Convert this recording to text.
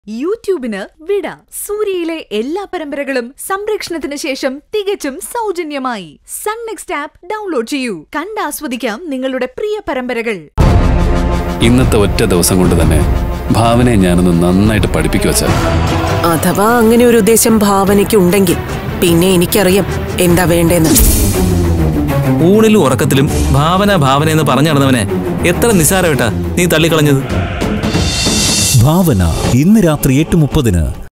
യൂട്യൂബിന് വിട സൂര്യയിലെ എല്ലാ പരമ്പരകളും സംരക്ഷണത്തിന് ശേഷം തികച്ചും സൗജന്യമായി സൺ നെക്സ്റ്റ് ആപ്പ് ഡൗൺലോഡ് ചെയ്യൂ കണ്ടാസ്വദിക്കാം നിങ്ങളുടെ പ്രിയ പരമ്പരകൾ ഇന്നത്തെ ഒറ്റ ദിവസം കൊണ്ട് തന്നെ ഭാവനയെ ഞാനൊന്ന് നന്നായിട്ട് പഠിപ്പിക്കുക വച്ചാ അഥവാ അങ്ങനെ ഒരു ഉദ്ദേശം ഭാവനയ്ക്ക് ഉണ്ടെങ്കിൽ പിന്നെ എനിക്കറിയാം എന്താ വേണ്ടേന്ന് ഊണിലും ഉറക്കത്തിലും ഭാവന ഭാവന എന്ന് പറഞ്ഞു നടന്നവനെ എത്ര നിസ്സാരമായിട്ടാ നീ തള്ളിക്കളഞ്ഞത് ഭാവന ഇന്ന് രാത്രി എട്ട് മുപ്പതിന്